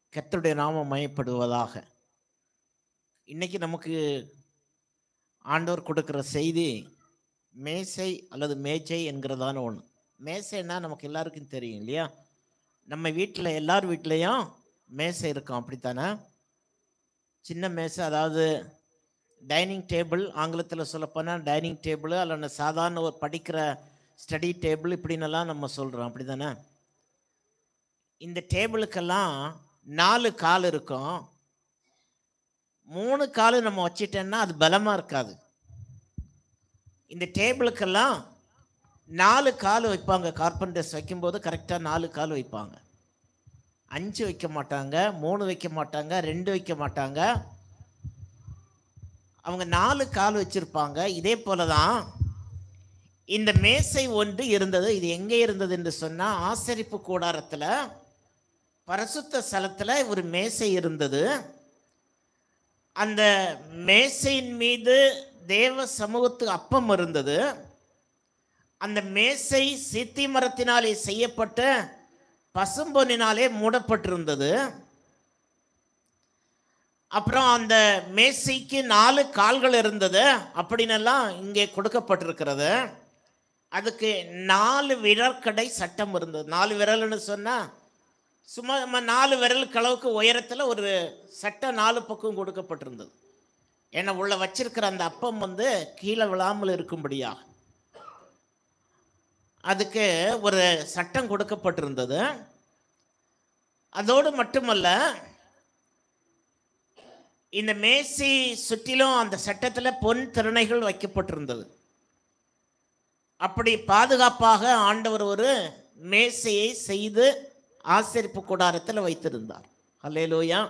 கர்த்தருடைய நாமம் மயப்படுவதாக இன்னைக்கு நமக்கு ஆண்டவர் கொடுக்கிற செய்தி மேசை அல்லது மேஜை என்கிறதான ஒன்று மேசைன்னா நமக்கு எல்லாருக்கும் தெரியும் இல்லையா நம்ம வீட்டில் எல்லார் வீட்லேயும் மேசை இருக்கும் அப்படித்தானே சின்ன மேசை அதாவது டைனிங் டேபிள் ஆங்கிலத்தில் சொல்லப்போனால் டைனிங் டேபிள் அல்லது சாதாரண ஒரு படிக்கிற ஸ்டடி டேபிள் இப்படின்னெல்லாம் நம்ம சொல்கிறோம் அப்படி தானே இந்த டேபிளுக்கெல்லாம் நாலு கால் இருக்கும் மூணு கால் நம்ம வச்சிட்டோன்னா அது பலமாக இருக்காது இந்த டேபிளுக்கெல்லாம் நாலு கால் வைப்பாங்க கார்பெண்டர்ஸ் வைக்கும்போது கரெக்டாக நாலு கால் வைப்பாங்க அஞ்சு வைக்க மாட்டாங்க மூணு வைக்க மாட்டாங்க ரெண்டு வைக்க மாட்டாங்க அவங்க நாலு கால் வச்சிருப்பாங்க இதே போல தான் இந்த மேசை ஒன்று இருந்தது இது எங்கே இருந்தது என்று சொன்னால் ஆசரிப்பு கூடாரத்தில் பரசுத்த ஸ்தலத்தில் ஒரு மேசை இருந்தது அந்த மேசையின் மீது தேவ சமூகத்து அப்பம் இருந்தது அந்த மேசை சித்தி மரத்தினாலே செய்யப்பட்ட பசும்பொன்னினாலே மூடப்பட்டிருந்தது அப்புறம் அந்த மேசைக்கு நாலு கால்கள் இருந்தது அப்படின்னெல்லாம் இங்கே கொடுக்கப்பட்டிருக்கிறது அதுக்கு நாலு விரற்கடை சட்டம் இருந்தது நாலு விரல்னு சொன்னால் சும்மா நம்ம நாலு விரல் அளவுக்கு உயரத்தில் ஒரு சட்டம் நாலு பக்கம் கொடுக்கப்பட்டிருந்தது ஏன்னா உள்ள வச்சிருக்கிற அந்த அப்பம் வந்து கீழே விழாமல் இருக்கும்படியாக அதுக்கு ஒரு சட்டம் கொடுக்கப்பட்டிருந்தது அதோடு மட்டுமல்ல இந்த மேசி சுற்றிலும் அந்த சட்டத்தில் பொன் திறனைகள் வைக்கப்பட்டிருந்தது அப்படி பாதுகாப்பாக ஆண்டவர் ஒரு மேசையை செய்து ஆசரிப்பு கூடாரத்தில் வைத்திருந்தார் அல்லேலூயா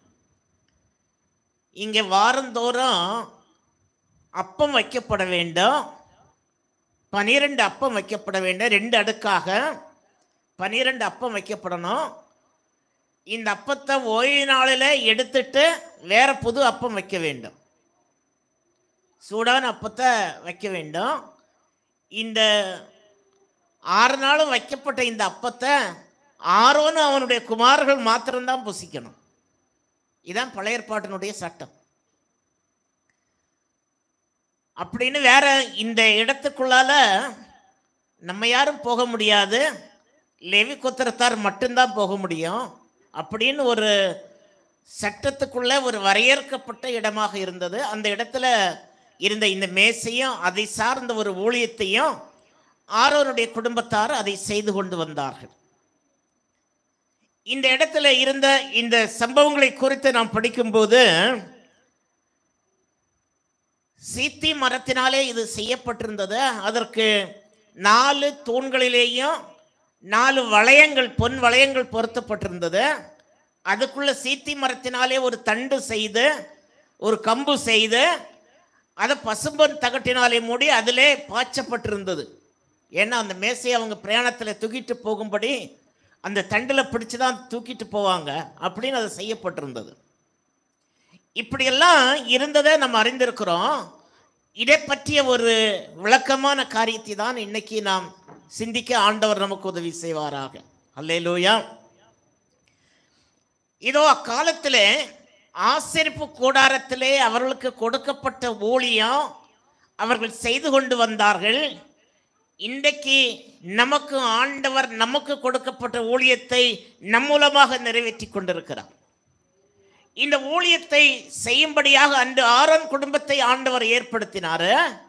இங்கே வாரந்தோறும் அப்பம் வைக்கப்பட வேண்டும் பனிரெண்டு அப்பம் வைக்கப்பட வேண்டும் ரெண்டு அடுக்காக பனிரெண்டு அப்பம் வைக்கப்படணும் இந்த அப்பத்தை ஓய்வு நாளில் எடுத்துட்டு வேற புது அப்பம் வைக்க வேண்டும் சூடான அப்பத்தை வைக்க வேண்டும் இந்த ஆறு நாளும் வைக்கப்பட்ட இந்த அப்பத்தை ஆரோன்னு அவனுடைய குமார்கள் மாத்திரம்தான் புசிக்கணும் இதான் பழைய ஏற்பாட்டினுடைய சட்டம் அப்படின்னு வேற இந்த இடத்துக்குள்ளால நம்ம யாரும் போக முடியாது லெவி குத்திரத்தார் மட்டும்தான் போக முடியும் அப்படின்னு ஒரு சட்டத்துக்குள்ள ஒரு வரையறுக்கப்பட்ட இடமாக இருந்தது அந்த இடத்துல இருந்த இந்த மேசையும் அதை சார்ந்த ஒரு ஊழியத்தையும் ஆரோனுடைய குடும்பத்தார் அதை செய்து கொண்டு வந்தார்கள் இந்த இடத்துல இருந்த இந்த சம்பவங்களை குறித்து நாம் படிக்கும்போது சீத்தி மரத்தினாலே இது செய்யப்பட்டிருந்தது அதற்கு நாலு தூண்களிலேயும் நாலு வளையங்கள் பொன் வளையங்கள் பொருத்தப்பட்டிருந்தது அதுக்குள்ள சீத்தி மரத்தினாலே ஒரு தண்டு செய்து ஒரு கம்பு செய்து அதை பசும்பொன் தகட்டினாலே மூடி அதிலே பாய்ச்சப்பட்டிருந்தது ஏன்னா அந்த மேசையை அவங்க பிரயாணத்தில் தூக்கிட்டு போகும்படி அந்த தண்டில் பிடிச்சு தான் தூக்கிட்டு போவாங்க அப்படின்னு அது செய்யப்பட்டிருந்தது இப்படியெல்லாம் இருந்ததை நம்ம அறிந்திருக்கிறோம் இதை பற்றிய ஒரு விளக்கமான காரியத்தை தான் இன்னைக்கு நாம் சிந்திக்க ஆண்டவர் நமக்கு உதவி செய்வாராக அல்லேலூயா இதோ அக்காலத்திலே ஆசிரிப்பு கூடாரத்திலே அவர்களுக்கு கொடுக்கப்பட்ட ஊழியம் அவர்கள் செய்து கொண்டு வந்தார்கள் இன்றைக்கு நமக்கு ஆண்டவர் நமக்கு கொடுக்கப்பட்ட ஊழியத்தை நம் மூலமாக நிறைவேற்றி கொண்டிருக்கிறார் இந்த ஊழியத்தை செய்யும்படியாக அன்று ஆரோன் குடும்பத்தை ஆண்டவர் ஏற்படுத்தினாரு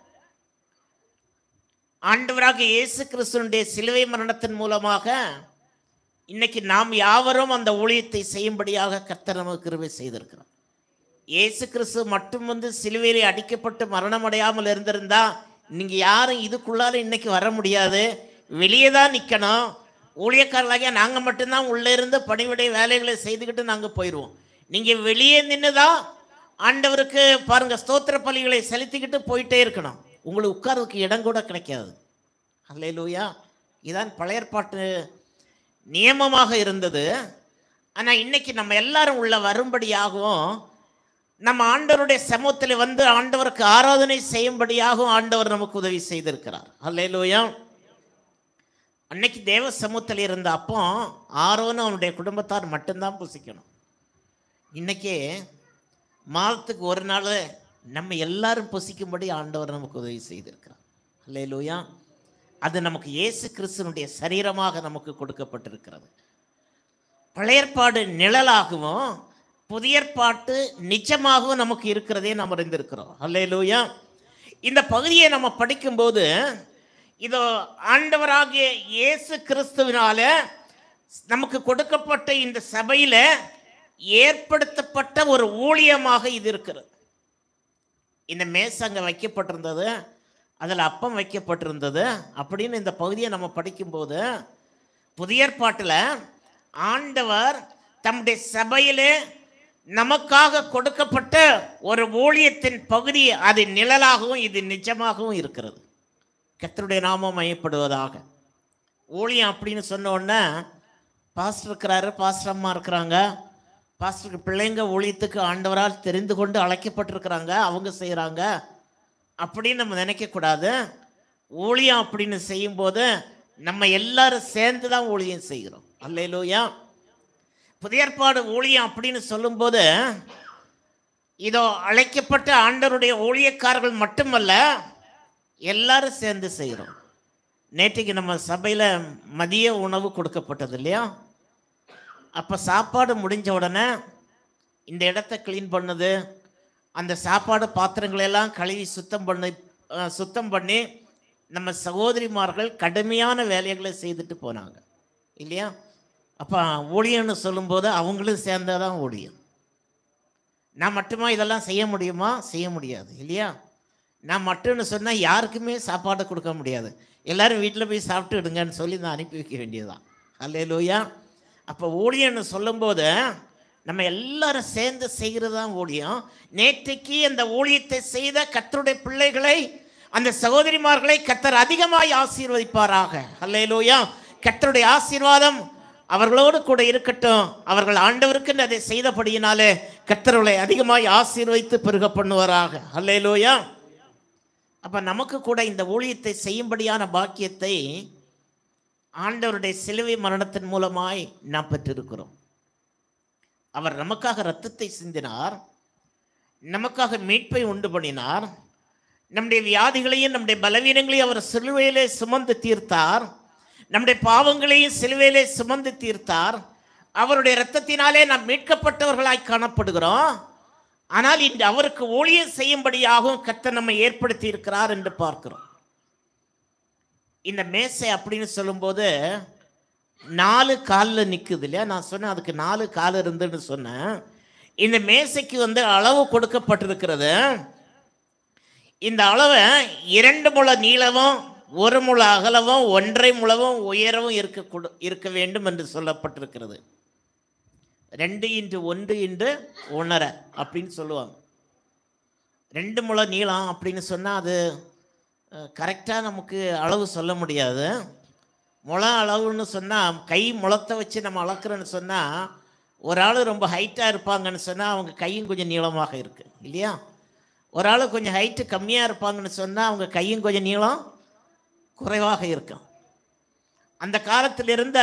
ஆண்டவராக இயேசு கிறிஸ்துனுடைய சிலுவை மரணத்தின் மூலமாக இன்னைக்கு நாம் யாவரும் அந்த ஊழியத்தை செய்யும்படியாக கர்த்தர் நமக்கு கிருபை செய்திருக்கிறார் இயேசு கிறிஸ்து மட்டும் வந்து சிலுவையிலே அடிக்கப்பட்டு மரணம் அடையாமல் இருந்திருந்தா நீங்க யாரும் இதுக்குள்ளால இன்னைக்கு வர முடியாது வெளியே தான் நிற்கணும் ஊழியக்காரர்களாகிய நாங்கள் மட்டும்தான் உள்ளே இருந்து பணிவிடை வேலைகளை செய்துக்கிட்டு நாங்கள் போயிடுவோம் நீங்கள் வெளியே நின்று தான் ஆண்டவருக்கு பாருங்க ஸ்தோத்திர பலிகளை செலுத்திக்கிட்டு போயிட்டே இருக்கணும் உங்களுக்கு உட்கார்றதுக்கு இடம் கூட கிடைக்காது அல்லேலூயா இதான் பழைய ஏற்பாட்டு நியமமாக இருந்தது ஆனால் இன்னைக்கு நம்ம எல்லாரும் உள்ள வரும்படியாகவும் நம்ம ஆண்டவருடைய சமூகத்தில் வந்து ஆண்டவருக்கு ஆராதனை செய்யும்படியாகவும் ஆண்டவர் நமக்கு உதவி செய்திருக்கிறார் அல்லேலூயா அன்னைக்கு தேவ சமூகத்தில் இருந்த அப்போ ஆரோன்னு அவனுடைய குடும்பத்தார் மட்டும்தான் புசிக்கணும் இன்னைக்கு மாதத்துக்கு ஒரு நாள் நம்ம எல்லாரும் புசிக்கும்படி ஆண்டவர் நமக்கு உதவி செய்திருக்கிறார் அல்லேலூயா அது நமக்கு இயேசு கிறிஸ்துனுடைய சரீரமாக நமக்கு கொடுக்கப்பட்டிருக்கிறது பழைய ஏற்பாடு நிழலாகவும் புதிய ஏற்பாட்டு நிஜமாகவும் நமக்கு இருக்கிறதே நாம் அறிந்திருக்கிறோம் அல்லேலூயா இந்த பகுதியை நம்ம படிக்கும்போது இதோ ஆண்டவராகிய இயேசு கிறிஸ்துவினால நமக்கு கொடுக்கப்பட்ட இந்த சபையில ஏற்படுத்தப்பட்ட ஒரு ஊழியமாக இது இருக்கிறது இந்த மேசை அங்கே வைக்கப்பட்டிருந்தது அதில் அப்பம் வைக்கப்பட்டிருந்தது அப்படின்னு இந்த பகுதியை நம்ம படிக்கும்போது புதிய ஏற்பாட்டில் ஆண்டவர் தம்முடைய சபையிலே நமக்காக கொடுக்கப்பட்ட ஒரு ஊழியத்தின் பகுதி அது நிழலாகவும் இது நிஜமாகவும் இருக்கிறது கர்த்தருடைய நாமம் மையப்படுவதாக ஊழியம் அப்படின்னு சொன்ன உடனே பாஸ்டர் இருக்கிறாரு பாஸ்டர் அம்மா இருக்கிறாங்க பாஸ்டருக்கு பிள்ளைங்க ஊழியத்துக்கு ஆண்டவரால் தெரிந்து கொண்டு அழைக்கப்பட்டிருக்கிறாங்க அவங்க செய்கிறாங்க அப்படின்னு நம்ம நினைக்கக்கூடாது ஊழியம் அப்படின்னு செய்யும்போது நம்ம எல்லாரும் சேர்ந்து தான் ஊழியம் செய்கிறோம் அல்லையிலூயா புதிய ஏற்பாடு ஊழியம் அப்படின்னு சொல்லும்போது இதோ அழைக்கப்பட்ட ஆண்டவருடைய ஊழியக்காரர்கள் மட்டுமல்ல எல்லாரும் சேர்ந்து செய்கிறோம் நேற்றுக்கு நம்ம சபையில் மதிய உணவு கொடுக்கப்பட்டது இல்லையா அப்போ சாப்பாடு முடிஞ்ச உடனே இந்த இடத்த க்ளீன் பண்ணுது அந்த சாப்பாடு பாத்திரங்களெல்லாம் கழுவி சுத்தம் பண்ணி அஹ், சுத்தம் பண்ணி நம்ம சகோதரிமார்கள் கடுமையான வேலைகளை செய்துட்டு போனாங்க இல்லையா அப்போ ஊழியம்னு சொல்லும்போது அவங்களும் சேர்ந்தாதான் ஊழியம் நான் மட்டுமா இதெல்லாம் செய்ய முடியுமா செய்ய முடியாது இல்லையா நான் மட்டும்னு சொன்னால் யாருக்குமே சாப்பாடு கொடுக்க முடியாது எல்லாரும் வீட்டில் போய் சாப்பிட்டு விடுங்கன்னு சொல்லி நான் அனுப்பி வைக்க வேண்டியதுதான் அல்லேலூயா அப்போ ஊழியம்னு சொல்லும்போது நம்ம எல்லாரும் சேர்ந்து செய்கிறது தான் ஊழியம் நேற்றைக்கு அந்த ஊழியத்தை செய்த கத்தருடைய பிள்ளைகளை அந்த சகோதரிமார்களை கத்தர் அதிகமாய் ஆசீர்வதிப்பாராக அல்லேலூயா கத்தருடைய ஆசீர்வாதம் அவர்களோடு கூட இருக்கட்டும் அவர்கள் ஆண்டவருக்கு அதை செய்தபடியினாலே கத்தர்களை அதிகமாய் ஆசீர்வதித்து பெருக பண்ணுவாராக அல்லேலூயா அப்ப நமக்கு கூட இந்த ஊழியத்தை செய்யும்படியான பாக்கியத்தை ஆண்டவருடைய சிலுவை மரணத்தின் மூலமாய் நாம் பெற்றிருக்கிறோம் அவர் நமக்காக இரத்தத்தை சிந்தினார் நமக்காக மீட்பை உண்டு பண்ணினார் நம்முடைய வியாதிகளையும் நம்முடைய பலவீனங்களையும் அவர் சிலுவையிலே சுமந்து தீர்த்தார் நம்முடைய பாவங்களையும் சிலுவையிலே சுமந்து தீர்த்தார் அவருடைய இரத்தத்தினாலே நாம் மீட்கப்பட்டவர்களாய் காணப்படுகிறோம் ஆனால் இன்று அவருக்கு ஊழியம் செய்யும்படியாகவும் கர்த்தர் நம்மை ஏற்படுத்தி இருக்கிறார் என்று பார்க்கிறோம் இந்த மேசை அப்படின்னு சொல்லும்போது நாலு காலில் நிற்குது இல்லையா நான் சொன்னேன் அதுக்கு நாலு கால் இருந்துன்னு சொன்னேன் இந்த மேசைக்கு வந்து அளவு கொடுக்கப்பட்டிருக்கிறது இந்த அளவை இரண்டு முழ நீளமும் ஒரு முழ அகலமும் ஒன்றை முழவும் உயரவும் இருக்க கொடு- இருக்க வேண்டும் என்று சொல்லப்பட்டிருக்கிறது ரெண்டு இன்ட்டு ஒன்று இன்று ஒன்றரை அப்படின்னு சொல்லுவாங்க ரெண்டு முழ நீளம் அப்படின்னு சொன்னால் அது கரெக்டாக நமக்கு அளவு சொல்ல முடியாது முளம் அளவுன்னு சொன்னால் கை முளத்தை வச்சு நம்ம அளக்குறோன்னு சொன்னால் ஒரு ஆள் ரொம்ப ஹைட்டாக இருப்பாங்கன்னு சொன்னால் அவங்க கையும் கொஞ்சம் நீளமாக இருக்குது இல்லையா ஒரு ஆள் கொஞ்சம் ஹைட்டு கம்மியாக இருப்பாங்கன்னு சொன்னால் அவங்க கையும் கொஞ்சம் நீளம் குறைவாக இருக்கும் அந்த காலத்தில் இருந்த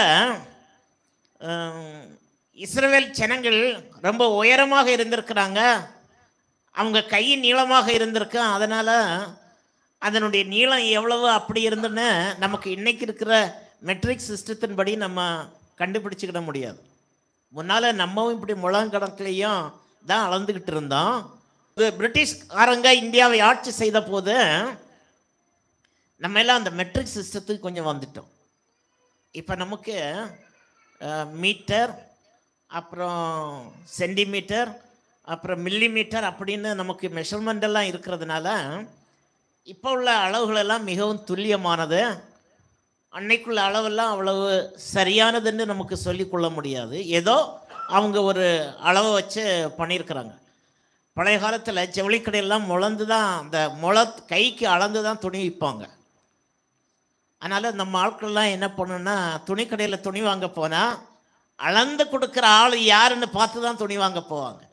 அஹ், இஸ்ரவேல் ஜனங்கள் ரொம்ப உயரமாக இருந்திருக்கிறாங்க அவங்க கை நீளமாக இருந்திருக்கு அதனால் அதனுடைய நீளம் எவ்வளவு அப்படி இருந்துன்னு நமக்கு இன்னைக்கு இருக்கிற மெட்ரிக் சிஸ்டத்தின்படி நம்ம கண்டுபிடிச்சிக்கிட முடியாது முன்னால் நம்மவும் இப்படி முழங்கணக்கிலையும் தான் அளந்துக்கிட்டு இருந்தோம் இது பிரிட்டிஷ்காரங்க இந்தியாவை ஆட்சி செய்த போது நம்ம எல்லாம் அந்த மெட்ரிக் சிஸ்டத்துக்கு கொஞ்சம் வந்துட்டோம் இப்போ நமக்கு மீட்டர் அப்புறம் சென்டிமீட்டர் அப்புறம் மில்லிமீட்டர் அப்படின்னு நமக்கு மெஷர்மெண்ட் எல்லாம் இருக்கிறதுனால இப்போ உள்ள அளவுகளெல்லாம் மிகவும் துல்லியமானது அன்னைக்குள்ள அளவெல்லாம் அவ்வளவு சரியானதுன்னு நமக்கு சொல்லிக்கொள்ள முடியாது ஏதோ அவங்க ஒரு அளவை வச்சு பண்ணியிருக்கிறாங்க பழைய காலத்தில் ஜவுளிக்கடையெல்லாம் முளந்து தான் அந்த முள கைக்கு அளந்து தான் துணி விற்பாங்க அதனால் நம்ம ஆட்கள்லாம் என்ன பண்ணுன்னா துணி கடையில் துணி வாங்க போனால் அளந்து கொடுக்குற ஆள் யாருன்னு பார்த்து தான் துணி வாங்க போவாங்க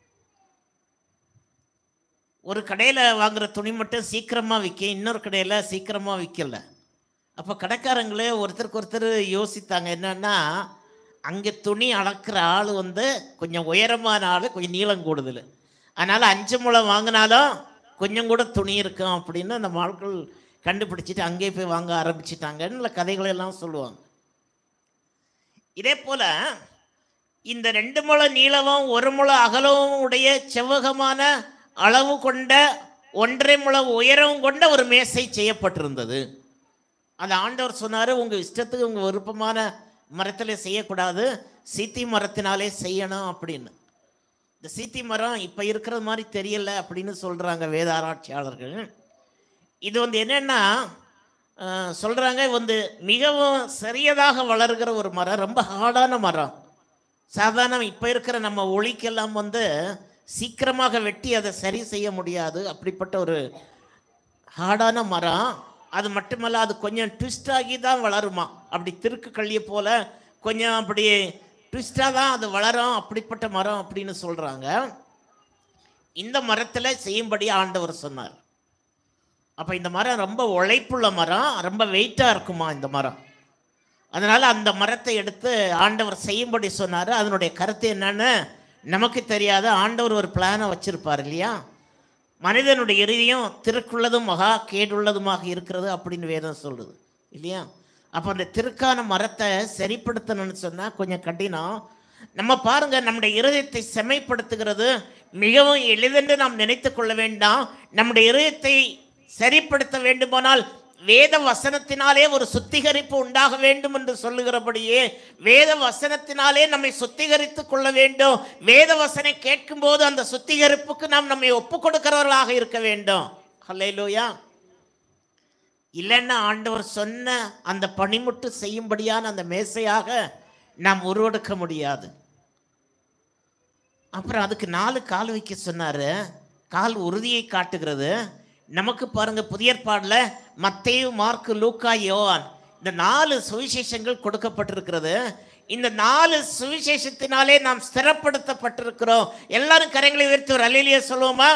ஒரு கடையில் வாங்குற துணி மட்டும் சீக்கிரமாக விற்க இன்னொரு கடையில் சீக்கிரமாக விற்கல அப்போ கடைக்காரங்களே ஒருத்தருக்கு ஒருத்தர் யோசித்தாங்க என்னன்னா அங்கே துணி அளக்கிற ஆள் வந்து கொஞ்சம் உயரமான ஆள் கொஞ்சம் நீளம் கூடுதல் அதனால் அஞ்சு முழம் வாங்கினாலும் கொஞ்சம் கூட துணி இருக்கும் அப்படின்னு அந்த ஆட்கள் கண்டுபிடிச்சிட்டு அங்கேயே போய் வாங்க ஆரம்பிச்சிட்டாங்கன்னு கதைகளை எல்லாம் சொல்லுவாங்க இதே போல இந்த ரெண்டு முழ நீளமும் ஒரு முழ அகலமும் உடைய செவ்வகமான அளவு கொண்ட ஒன்றரை முழ உயரம் கொண்ட ஒரு மேசை செய்யப்பட்டிருந்தது அந்த ஆண்டவர் சொன்னார் உங்கள் இஷ்டத்துக்கு உங்கள் விருப்பமான மரத்தில் செய்யக்கூடாது சீத்தி மரத்தினாலே செய்யணும் அப்படின்னு இந்த சீத்தி மரம் இப்போ இருக்கிற மாதிரி தெரியல அப்படின்னு சொல்கிறாங்க வேத ஆராய்ச்சியாளர்கள் இது வந்து என்னென்னா சொல்கிறாங்க வந்து மிகவும் சரியதாக வளர்கிற ஒரு மரம் ரொம்ப ஹார்டான மரம் சாதாரண இப்போ இருக்கிற நம்ம ஒளிக்கெல்லாம் வந்து சீக்கிரமாக வெட்டி அதை சரி செய்ய முடியாது அப்படிப்பட்ட ஒரு ஹார்டான மரம் அது மட்டுமல்ல அது கொஞ்சம் ட்விஸ்ட் ஆகி தான் வளருமா அப்படி திருக்கு கள்ளியை போல கொஞ்சம் அப்படி ட்விஸ்டாக தான் அது வளரும் அப்படிப்பட்ட மரம் அப்படின்னு சொல்கிறாங்க இந்த மரத்தில் செய்யும்படி ஆண்டவர் சொன்னார் அப்போ இந்த மரம் ரொம்ப உழைப்புள்ள மரம் ரொம்ப வெயிட்டாக இருக்குமா இந்த மரம் அதனால் அந்த மரத்தை எடுத்து ஆண்டவர் செய்யும்படி சொன்னார் அதனுடைய கருத்து என்னன்னு நமக்கு தெரியாத ஆண்டவர் ஒரு பிளானை வச்சிருப்பார் இல்லையா மனிதனுடைய இறுதியும் திருக்குள்ளதும் மகா கேடுள்ளதுமாக இருக்கிறது அப்படின்னு வேதம் சொல்லுது இல்லையா அப்போ அந்த திருக்கான மரத்தை சரிப்படுத்தணும்னு சொன்னால் கொஞ்சம் கடினம் நம்ம பாருங்க நம்முடைய இருதயத்தை செமைப்படுத்துகிறது மிகவும் எளிதென்று நாம் நினைத்து கொள்ள வேண்டாம் நம்முடைய இருதயத்தை சரிப்படுத்த வேண்டுமானால் வேத வசனத்தினாலே ஒரு சுத்திகரிப்பு உண்டாக வேண்டும் என்று சொல்லுகிறபடியே வேத வசனத்தினாலே நம்மை சுத்திகரித்துக் கொள்ள வேண்டும் வேத வசனை கேட்கும் போது அந்த சுத்திகரிப்புக்கு நாம் நம்மை ஒப்பு கொடுக்கிறவர்களாக இருக்க வேண்டும் ஹல்லேலூயா இல்லைன்னா ஆண்டவர் சொன்ன அந்த பணிமுட்டு செய்யும்படியான அந்த மேசையாக நாம் உருவெடுக்க முடியாது அப்புறம் அதுக்கு நாலு கால் வைக்க சொன்னாரு கால் உறுதியை காட்டுகிறது நமக்கு பாருங்க புதிய ஏற்பாடில் மத்தேயு மார்க்கு லூக்கா யோவான் இந்த நாலு சுவிசேஷங்கள் கொடுக்கப்பட்டிருக்கிறது இந்த நாலு சுவிசேஷத்தினாலே நாம் ஸ்திரப்படுத்தப்பட்டிருக்கிறோம் எல்லாரும் கரைகளை உயர்த்தி ஒரு அலையிலேயே சொல்லுவோமா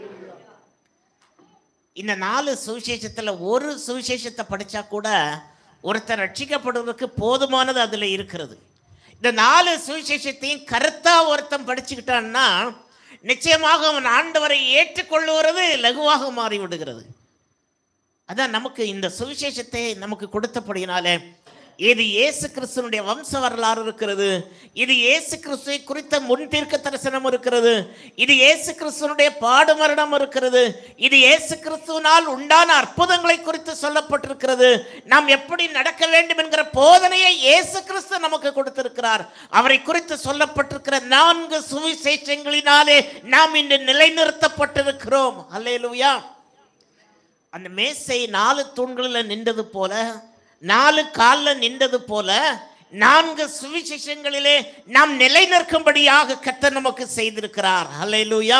இந்த நாலு சுவிசேஷத்தில் ஒரு சுவிசேஷத்தை படித்தா கூட ஒருத்தர் ரட்சிக்கப்படுவதற்கு போதுமானது அதில் இருக்கிறது இந்த நாலு சுவிசேஷத்தையும் கருத்தா ஒருத்தன் படிச்சுக்கிட்டான்னா நிச்சயமாக அவன் ஆண்டவரை ஏற்றுக்கொள்ளுகிறது லகுவாக மாறிவிடுகிறது அதான் நமக்கு இந்த சுவிசேஷத்தை நமக்கு கொடுத்தபடினாலே இது இயேசு கிறிஸ்துனுடைய வம்ச வரலாறு இருக்கிறது இது இயேசு கிறிஸ்துவை குறித்த முன்தீர்க்க தரிசனம் இருக்கிறது இது இயேசு கிறிஸ்துவனுடைய பாடு மரணம் இருக்கிறது இது இயேசு கிறிஸ்துவனால் உண்டான அற்புதங்களை குறித்து சொல்லப்பட்டிருக்கிறது நாம் எப்படி நடக்க வேண்டும் என்கிற போதனையை இயேசு கிறிஸ்து நமக்கு கொடுத்திருக்கிறார் அவரை குறித்து சொல்லப்பட்டிருக்கிற நான்கு சுவிசேஷங்களினாலே நாம் இன்று நிலைநிறுத்தப்பட்டிருக்கிறோம் அல்லேலூயா அந்த மேசை நாலு தூண்களில் நின்றது போல நாலு காலில் நின்றது போல நான்கு சுவிசேஷங்களிலே நாம் நிலை நிற்கும்படியாக கர்த்தர் நமக்கு செய்திருக்கிறார் ஹalleluya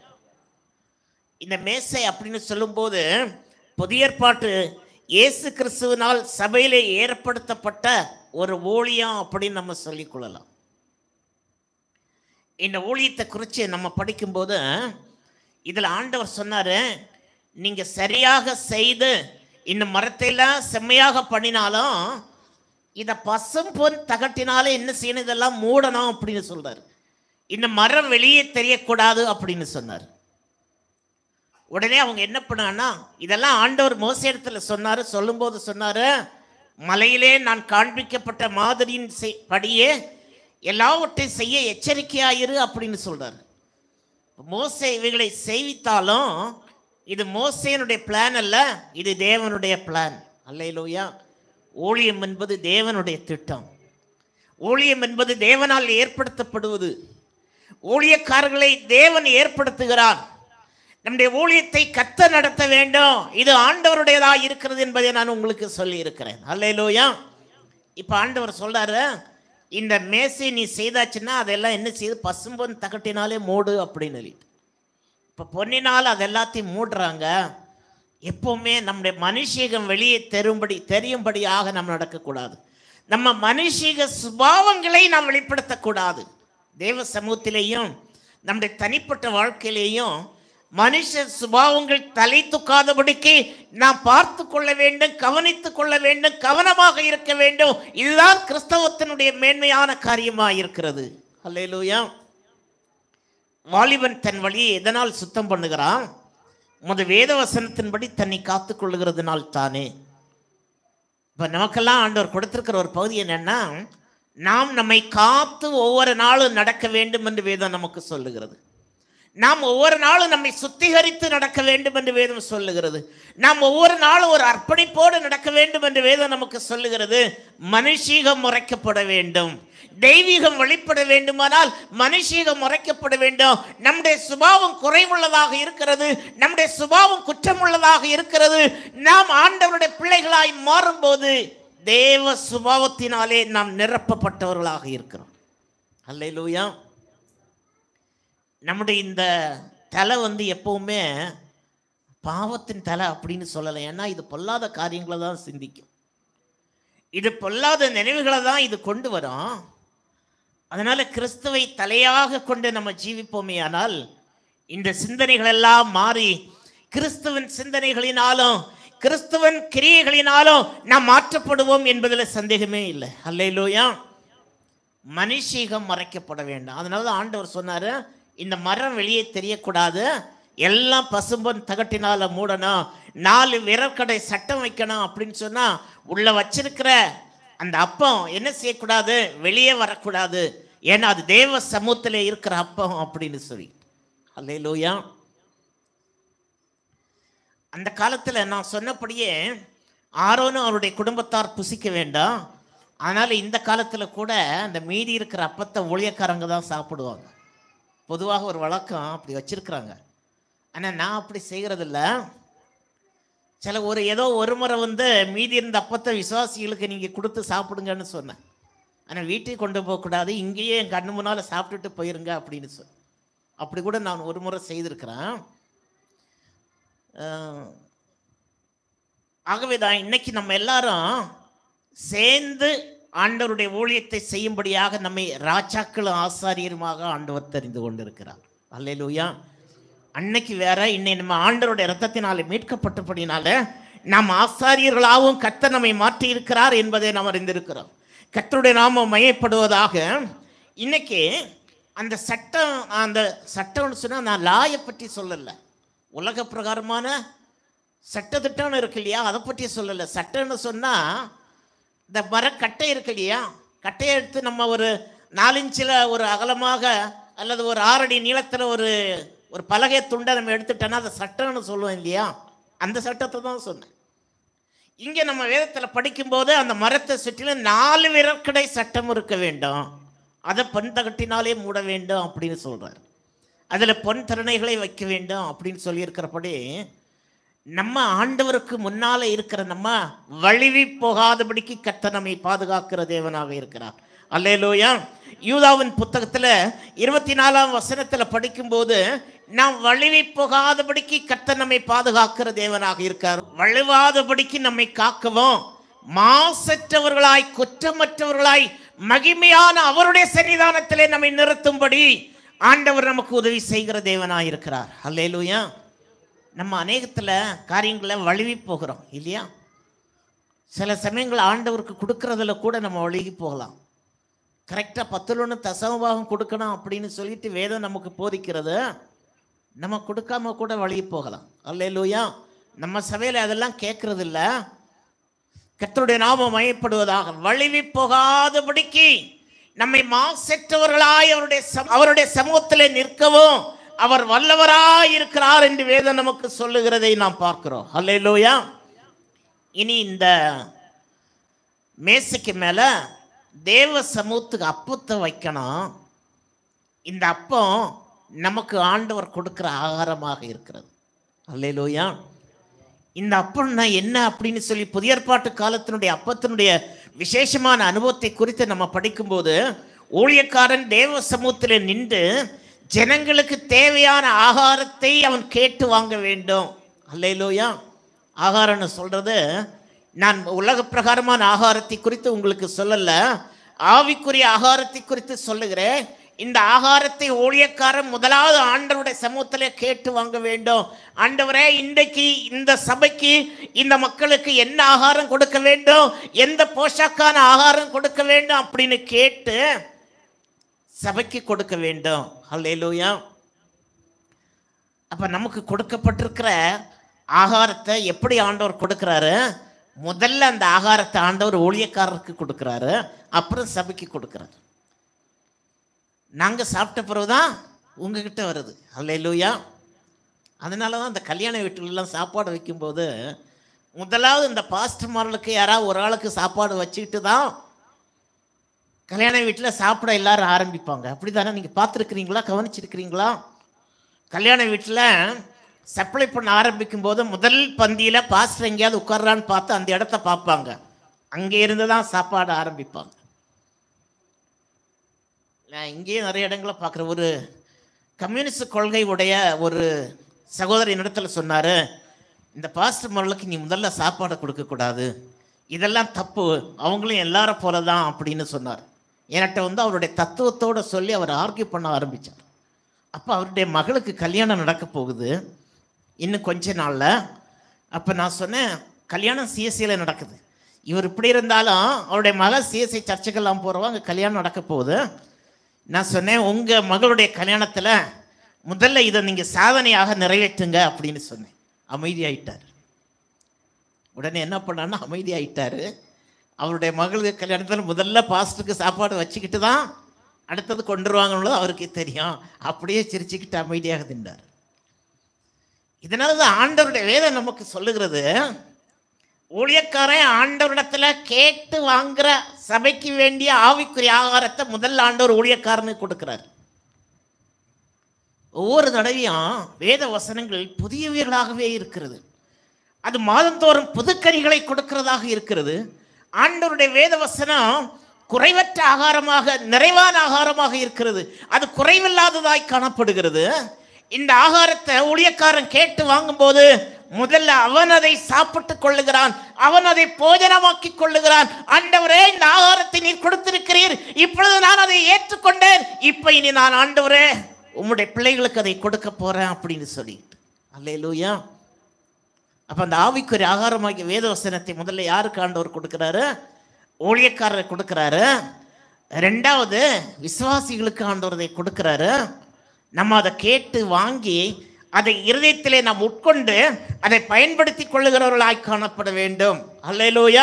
இந்த மேசை அப்படின்னு சொல்லும்போது புதிய ஏற்பாட்டு இயேசு கிறிஸ்துவினால் சபையிலே ஏற்படுத்தப்பட்ட ஒரு ஊழியம் அப்படின்னு நம்ம சொல்லிக்கொள்ளலாம் இந்த ஊழியத்தை குறித்து நம்ம படிக்கும்போது இதில் ஆண்டவர் சொன்னார் நீங்கள் சரியாக செய்து இந்த மரத்தையெல்லாம் செம்மையாக பண்ணினாலும் இதை பசும் பொன் தகட்டினாலே என்ன செய்யணும் இதெல்லாம் மூடணும் அப்படின்னு சொல்றாரு இந்த மரம் வெளியே தெரியக்கூடாது அப்படின்னு சொன்னார் உடனே அவங்க என்ன பண்ணாங்கன்னா இதெல்லாம் ஆண்டவர் மோச இடத்துல சொன்னார் சொல்லும்போது சொன்னார் மலையிலே நான் காண்பிக்கப்பட்ட மாதிரியின் செய்- படியே எல்லாவற்றையும் செய்ய எச்சரிக்கையாயிரு அப்படின்னு சொல்றாரு மோசே இவைகளை செய்வித்தாலும் இது மோசேனுடைய பிளான் அல்ல இது தேவனுடைய பிளான் அல்லையிலோயா ஊழியம் என்பது தேவனுடைய திட்டம் ஊழியம் என்பது தேவனால் ஏற்படுத்தப்படுவது ஊழியக்காரர்களை தேவன் ஏற்படுத்துகிறார் நம்முடைய ஊழியத்தை கத்த நடத்த வேண்டும் இது ஆண்டவருடையதா இருக்கிறது என்பதை நான் உங்களுக்கு சொல்லி இருக்கிறேன் அல்லையிலோயா இப்போ ஆண்டவர் சொல்றாரு இந்த மேசை நீ செய்தாச்சுன்னா அதெல்லாம் என்ன செய்யுது பசும்பொன் தகட்டினாலே மூடு அப்படின்னு சொல்லிட்டு இப்போ பொன்னினால் அது எல்லாத்தையும் மூடுறாங்க எப்பவுமே நம்முடைய மனுஷீகம் வெளியே தெரும்படி தெரியும்படியாக நம்ம நடக்கக்கூடாது நம்ம மனுஷீக சுபாவங்களை நாம் வெளிப்படுத்தக்கூடாது தேவ சமூகத்திலேயும் நம்முடைய தனிப்பட்ட வாழ்க்கையிலேயும் மனுஷ சுபாவங்கள் தலை தூக்காதபடிக்கு நாம் பார்த்து கொள்ள வேண்டும் கவனித்துக் கொள்ள வேண்டும் கவனமாக இருக்க வேண்டும் இதுதான் கிறிஸ்தவத்தினுடைய மேன்மையான காரியமாக இருக்கிறது அல்லேலூயா வாலிபன் தன் வழியை எதனால் சுத்தம் பண்ணுகிறான் முத வேத வசனத்தின்படி தன்னை காத்துக் கொள்ளுகிறதுனால் தானே இப்போ நமக்கெல்லாம் ஆண்டவர் கொடுத்திருக்கிற ஒரு பகுதி என்னன்னா நாம் நம்மை காத்து ஒவ்வொரு நாளும் நடக்க வேண்டும் என்று வேதம் நமக்கு சொல்லுகிறது நாம் ஒவ்வொரு நாளும் நம்மை சுத்திகரித்து நடக்க வேண்டும் என்று வேதம் சொல்லுகிறது நாம் ஒவ்வொரு நாளும் ஒரு அர்ப்பணிப்போடு நடக்க வேண்டும் என்று வேதம் நமக்கு சொல்லுகிறது மனுஷீகம் முறைக்கப்பட வேண்டும் தெய்வீகம் வெளிப்பட வேண்டுமானால் மனுஷீகம் முறைக்கப்பட வேண்டும் நம்முடைய சுபாவம் குறைவுள்ளதாக இருக்கிறது நம்முடைய சுபாவம் குற்றமுள்ளதாக இருக்கிறது நாம் ஆண்டவருடைய பிள்ளைகளாய் மாறும்போது தேவ சுபாவத்தினாலே நாம் நிரப்பப்பட்டவர்களாக இருக்கிறோம் அல்லேலூயா நம்முடைய இந்த தலை வந்து எப்பவுமே பாவத்தின் தலை அப்படின்னு சொல்லலை ஏன்னா இது பொல்லாத காரியங்களை தான் சிந்திக்கும் இது பொல்லாத நினைவுகளை தான் இது கொண்டு வரும் அதனால கிறிஸ்துவை தலையாக கொண்டு நம்ம ஜீவிப்போமே ஆனால் இந்த சிந்தனைகள் எல்லாம் மாறி கிறிஸ்துவின் சிந்தனைகளினாலும் கிறிஸ்துவன் கிரியைகளினாலும் நாம் மாற்றப்படுவோம் என்பதில் சந்தேகமே இல்லை அல்லையிலோயா மனுஷீகம் மறைக்கப்பட வேண்டும் அதனால தான் ஆண்டவர் சொன்னாரு இந்த மரம் வெளியே தெரியக்கூடாது எல்லாம் பசும்பொன் தகட்டினால மூடணும் நாலு விரற்கடை சட்டம் வைக்கணும் அப்படின்னு சொன்னா உள்ள வச்சிருக்கிற அந்த அப்பம் என்ன செய்யக்கூடாது வெளியே வரக்கூடாது ஏன்னா அது தேவ சமூகத்தில் இருக்கிற அப்பம் அப்படின்னு சொல்லி அல்லேலூயா அந்த காலத்தில் நான் சொன்னபடியே ஆரோனும் அவருடைய குடும்பத்தார் புசிக்க வேண்டாம் அதனால் இந்த காலத்தில் கூட அந்த மீதி இருக்கிற அப்பத்தை ஊழியக்காரங்க தான் சாப்பிடுவாங்க பொதுவாக ஒரு வழக்கம் அப்படி வச்சிருக்கிறாங்க ஆனால் நான் அப்படி செய்கிறதில்ல சில ஒரு ஏதோ ஒரு முறை வந்து மீதி இருந்த அப்பத்தை விசுவாசிகளுக்கு நீங்கள் கொடுத்து சாப்பிடுங்கன்னு சொன்னேன் ஆனால் வீட்டுக்கு கொண்டு போகக்கூடாது இங்கேயே என் கண்ணு முன்னால் சாப்பிட்டுட்டு போயிருங்க அப்படின்னு சொல் அப்படி கூட நான் ஒரு முறை செய்திருக்கிறேன் அஹ், ஆகவே தான் இன்னைக்கு நம்ம எல்லாரும் சேர்ந்து ஆண்டவருடைய ஊழியத்தை செய்யும்படியாக நம்மை ராஜாக்களும் ஆசாரியருமாக ஆண்டவர் தெரிந்து கொண்டிருக்கிறார் அல்லேலூயா அன்னைக்கு வேற இன்னை நம்ம ஆண்டவருடைய ரத்தத்தினாலே மீட்கப்பட்டபடினால நாம் ஆசாரியர்களாகவும் கர்த்தர் நம்மை மாற்றி இருக்கிறார் என்பதை நாம் அறிந்திருக்கிறோம் கர்த்தருடைய நாமம் மையப்படுவதாக இன்னைக்கு அந்த சட்டம் அந்த சட்டம்னு சொன்னால் நான் லாயை பற்றி சொல்லலை உலக பிரகாரமான சட்டத்திட்டம்னு இருக்கு இல்லையா அதை பற்றி சொல்லலை சட்டம்னு சொன்னால் இந்த மரக்கட்டை இருக்கு இல்லையா கட்டையை எடுத்து நம்ம ஒரு நாலிஞ்சில் ஒரு அகலமாக அல்லது ஒரு ஆறடி நீளத்தில் ஒரு ஒரு பலகை துண்டை நம்ம எடுத்துட்டோன்னா அதை சட்டம்னு சொல்லுவோம் இல்லையா அந்த சட்டத்தை தான் சொன்னேன் இங்கே நம்ம வேதத்தில் படிக்கும்போது அந்த மரத்தை சுற்றிலும் நாலு விரற்கடை சட்டம் இருக்க வேண்டும் அதை பொன் தகட்டினாலே மூட வேண்டும் அப்படின்னு சொல்றார் அதில் பொன் திறனைகளை வைக்க வேண்டும் அப்படின்னு சொல்லியிருக்கிறபடி நம்ம ஆண்டவருக்கு முன்னால இருக்கிற நம்ம வழுவி போகாதபடிக்கு கத்த நம்மை பாதுகாக்கிற தேவனாக இருக்கிறார் அல்லேலூயா யூதாவின் புத்தகத்துல இருபத்தி நாலாம் வசனத்துல படிக்கும்போது நாம் வழுவி போகாதபடிக்கு கத்த நம்மை பாதுகாக்கிற தேவனாக இருக்கார் வழுவாதபடிக்கு நம்மை காக்கவும் மாசற்றவர்களாய் குற்றமற்றவர்களாய் மகிமையான அவருடைய சன்னிதானத்திலே நம்மை நிறுத்தும்படி ஆண்டவர் நமக்கு உதவி செய்கிற தேவனாக இருக்கிறார் அல்லேலூயா நம்ம அநேகத்தில் காரியங்களை வழுவி போகிறோம் இல்லையா சில சமயங்கள் ஆண்டவருக்கு கொடுக்கறதுல கூட நம்ம வழுகி போகலாம் கரெக்டாக பத்தில் ஒன்று தசமபாகம் கொடுக்கணும் அப்படின்னு சொல்லிட்டு வேதம் நமக்கு போதிக்கிறது நம்ம கொடுக்காம கூட வழுகி போகலாம் அல்லேலூயா நம்ம சபையில் அதெல்லாம் கேட்கறது இல்ல கர்த்தருடைய நாமம் மயப்படுவதாக வழுவி போகாதபடிக்கு நம்மை மாசற்றவர்களாய் அவருடைய சம- அவருடைய சமூகத்தில் நிற்கவும் அவர் வல்லவராய் இருக்கிறார் என்று வேதம் நமக்கு சொல்லுகிறதை நாம் பார்க்கிறோம் அல்லேலூயா இனி இந்த மேசைக்கு மேல தேவ சமூகத்துக்கு அப்பத்தை வைக்கணும் இந்த அப்பம் நமக்கு ஆண்டவர் கொடுக்கிற ஆகாரமாக இருக்கிறது அல்லேலூயா இந்த அப்பம்னா என்ன அப்படின்னு சொல்லி புதிய ஏற்பாட்டு காலத்தினுடைய அப்பத்தினுடைய விசேஷமான அனுபவத்தை குறித்து நம்ம படிக்கும்போது ஊழியக்காரன் தேவ சமூகத்தில் நின்று ஜனங்களுக்கு தேவையான ஆகாரத்தை அவன் கேட்டு வாங்க வேண்டும் அல்லையிலோயா ஆகாரம்னு சொல்றது நான் உலக பிரகாரமான ஆகாரத்தை குறித்து உங்களுக்கு சொல்லல ஆவிக்குரிய ஆகாரத்தை குறித்து சொல்லுகிறேன் இந்த ஆகாரத்தை ஊழியக்காரன் முதலாவது ஆண்டவருடைய சமூகத்தில் கேட்டு வாங்க வேண்டும் ஆண்டவரே இன்றைக்கு இந்த சபைக்கு இந்த மக்களுக்கு என்ன ஆகாரம் கொடுக்க வேண்டும் எந்த போஷாக்கான ஆகாரம் கொடுக்க வேண்டும் அப்படின்னு கேட்டு சபைக்கு கொடுக்க வேண்டும் அல்லேலூயா அப்ப நமக்கு கொடுக்கப்பட்டிருக்கிற ஆகாரத்தை எப்படி ஆண்டவர் கொடுக்கிறாரு முதல்ல அந்த ஆகாரத்தை ஆண்டவர் ஊழியக்காரருக்கு கொடுக்கிறாரு அப்புறம் சபைக்கு கொடுக்கிறாரு நாங்க சாப்பிட்ட பிறகுதான் உங்ககிட்ட வருது அல்லேலூயா அதனால தான் இந்த கல்யாண வீட்டுலலாம் சாப்பாடு வைக்கும்போது முதலாவது இந்த பாஸ்டர்மார்களுக்கு யாராவது ஒரு ஆளுக்கு சாப்பாடு வச்சுக்கிட்டு தான் கல்யாண வீட்டில் சாப்பிட எல்லாரும் ஆரம்பிப்பாங்க அப்படி தானே நீங்கள் பார்த்துருக்கிறீங்களா கவனிச்சிருக்கிறீங்களா கல்யாண வீட்டில் சப்ளை பண்ண ஆரம்பிக்கும் போது முதல் பந்தியில் பாஸ்டர் எங்கேயாவது உட்கார்றான்னு பார்த்து அந்த இடத்த பார்ப்பாங்க அங்கே இருந்து தான் சாப்பாடு ஆரம்பிப்பாங்க நான் இங்கேயும் நிறைய இடங்களை பார்க்குறேன் ஒரு கம்யூனிஸ்ட் கொள்கை உடைய ஒரு சகோதரி இடத்துல சொன்னார் இந்த பாஸ்டர் மகளுக்கு நீ முதல்ல சாப்பாடை கொடுக்கக்கூடாது இதெல்லாம் தப்பு அவங்களும் எல்லாரும் போல தான் அப்படின்னு சொன்னார் என்கிட்ட வந்து அவருடைய தத்துவத்தோட சொல்லி அவர் ஆர்கியூ பண்ண ஆரம்பித்தார் அப்போ அவருடைய மகளுக்கு கல்யாணம் நடக்க போகுது இன்னும் கொஞ்ச நாளில் அப்போ நான் சொன்னேன் கல்யாணம் சிஎஸ்சியில் நடக்குது இவர் இப்படி இருந்தாலும் அவருடைய மகள் சிஎஸ்சி சர்ச்சுக்கெல்லாம் போகிறவங்க அங்கே கல்யாணம் நடக்க போகுது நான் சொன்னேன் உங்கள் மகளுடைய கல்யாணத்தில் முதல்ல இதை நீங்கள் சாதனையாக நிறைவேற்றுங்க அப்படின்னு சொன்னேன் அமைதியாயிட்டார் உடனே என்ன பண்ணான்னா அமைதியாயிட்டாரு அவருடைய மகளுக்கு கல்யாணத்தில் முதல்ல பாஸ்டருக்கு சாப்பாடு வச்சுக்கிட்டு தான் அடுத்தது கொண்டுருவாங்கன்னு அவருக்கு தெரியும் அப்படியே சிரிச்சுக்கிட்டு அமைதியாக தின்றார் இதனால தான் ஆண்டவருடைய வேதம் நமக்கு சொல்லுகிறது ஊழியக்காரன் ஆண்டவரிடத்துல கேட்டு வாங்குற சபைக்கு வேண்டிய ஆவிக்குரிய ஆகாரத்தை முதல் ஆண்டவர் ஊழியக்காரனுக்கு கொடுக்கிறார் ஒவ்வொரு தடவையும் வேத வசனங்கள் புதியவர்களாகவே இருக்கிறது அது மாதந்தோறும் புதுக்கனிகளை கொடுக்கிறதாக இருக்கிறது ஆண்டவருடைய வேத வசனம் குறைவற்ற ஆகாரமாக நிறைவான ஆகாரமாக இருக்கிறது அது குறைவில்லாததாய் காணப்படுகிறது இந்த ஆகாரத்தை ஊழியக்காரன் கேட்டு வாங்கும்போது முதல்ல அவன் அதை சாப்பிட்டுக் கொள்ளுகிறான் அவன் அதை போஜனமாக்கி கொள்ளுகிறான் ஆண்டவரே இந்த ஆகாரத்தை நீர் கொடுத்திருக்கிறீர் இப்பொழுது நான் அதை ஏற்றுக்கொண்டேன் இப்ப இனி நான் ஆண்டவரே உம்முடைய பிள்ளைகளுக்கு அதை கொடுக்க போறேன் அப்படின்னு சொல்லிட்டு அல்லேலூயா அப்ப அந்த ஆவிக்குரிய ஆகாரமாகிய வேதவசனத்தை முதல்ல யாருக்கு ஆண்டவர் கொடுக்கிறாரு ஊழியக்காரர் கொடுக்கிறாரு ரெண்டாவது விசுவாசிகளுக்கு ஆண்டவர் அதை கொடுக்கிறாரு நம்ம அதை கேட்டு வாங்கி அதை இருதயத்திலே நாம் உட்கொண்டு அதை பயன்படுத்தி கொள்ளுகிறவர்களாய் காணப்பட வேண்டும் அல்லேலூயா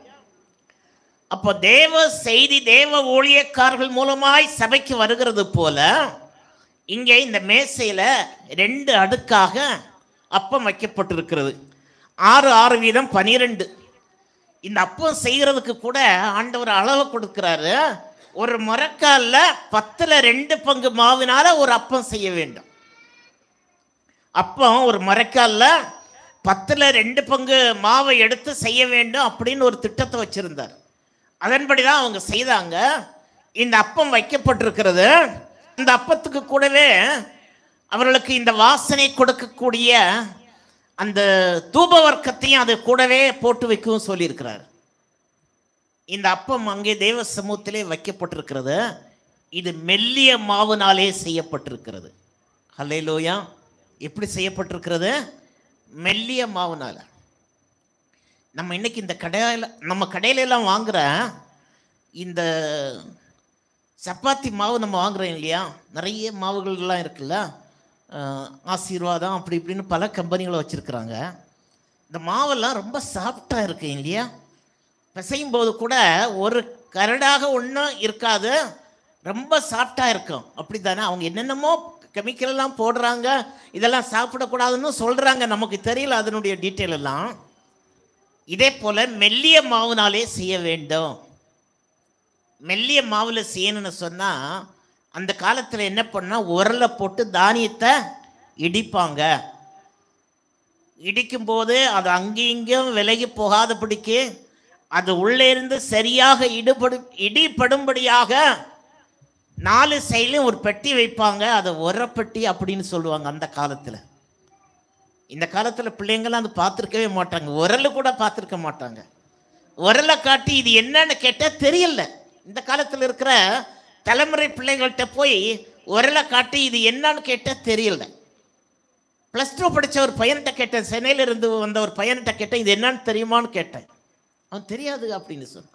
அப்போ தேவ செய்தி தேவ ஊழியக்காரர்கள் மூலமாய் சபைக்கு வருகிறது போல இங்கே இந்த மேசையில ரெண்டு அடுக்காக அப்பம் வைக்கப்பட்டிருக்கிறது ஆறு ஆறு வீதம் பனிரெண்டு இந்த அப்பம் செய்கிறதுக்கு கூட ஆண்டவர் அளவு கொடுக்கிறாரு ஒரு மரக்கால்ல பத்துல ரெண்டு பங்கு மாவினால ஒரு அப்பம் செய்ய வேண்டும் அப்பம் ஒரு மரக்கால்ல பத்துல ரெண்டு பங்கு மாவை எடுத்து செய்ய வேண்டும் அப்படின்னு ஒரு திட்டத்தை வச்சிருந்தார் அதன்படி தான் அவங்க செய்தாங்க இந்த அப்பம் வைக்கப்பட்டிருக்கிறது இந்த அப்பத்துக்கு கூடவே அவர்களுக்கு இந்த வாசனை கொடுக்கக்கூடிய அந்த தூப வர்க்கத்தையும் அது கூடவே போட்டு வைக்கவும் சொல்லியிருக்கிறார் இந்த அப்பம் அங்கே தேவ சமூகத்திலே வைக்கப்பட்டிருக்கிறது இது மெல்லிய மாவுனாலே செய்யப்பட்டிருக்கிறது ஹல்லேலூயா எப்படி செய்யப்பட்டிருக்கிறது மெல்லிய மாவுனால நம்ம இன்னைக்கு இந்த கடையில் நம்ம கடையில எல்லாம் வாங்குற இந்த சப்பாத்தி மாவு நம்ம வாங்குறோம் இல்லையா நிறைய மாவுகள்லாம் இருக்குல்ல அஹ், ஆசீர்வாதம் அப்படி இப்படின்னு பல கம்பெனிகளை வச்சுருக்குறாங்க இந்த மாவெல்லாம் ரொம்ப சாஃப்டாக இருக்கு இல்லையா பிசையும் போது கூட ஒரு கரடாக ஒன்றும் இருக்காது ரொம்ப சாஃப்டாக இருக்கும் அப்படி தானே அவங்க என்னென்னமோ கெமிக்கல் எல்லாம் போடுறாங்க இதெல்லாம் சாப்பிடக்கூடாதுன்னு சொல்கிறாங்க நமக்கு தெரியல அதனுடைய டீட்டெயில் எல்லாம் இதே போல் மெல்லிய மாவுனாலே செய்ய வேண்டும் மெல்லிய மாவில் செய்யணும்னு சொன்னால் அந்த காலத்தில் என்ன பண்ணால் உரலை போட்டு தானியத்தை இடிப்பாங்க இடிக்கும்போது அது அங்கேயும் இங்கேயும் விலகி போகாதபடிக்கு அது உள்ளே இருந்து சரியாக இடுபடு இடிபடும்படியாக நாலு சைட்லையும் ஒரு பெட்டி வைப்பாங்க அதை உரப்பெட்டி அப்படின்னு சொல்லுவாங்க அந்த காலத்தில் இந்த காலத்தில் பிள்ளைங்களாம் அது பார்த்துருக்கவே மாட்டாங்க உரல் கூட பார்த்துருக்க மாட்டாங்க உரலை காட்டி இது என்னன்னு கேட்டால் தெரியல இந்த காலத்தில் இருக்கிற தலைமுறை பிள்ளைகள்கிட்ட போய் உரலை காட்டி இது என்னன்னு கேட்டால் தெரியல ப்ளஸ் டூ படித்த ஒரு பையன்கிட்ட கேட்டேன் சென்னையில இருந்து வந்த ஒரு பையன்கிட்ட கேட்டேன் இது என்னன்னு தெரியுமான்னு கேட்டேன் அவன் தெரியாது அப்படின்னு சொன்னான்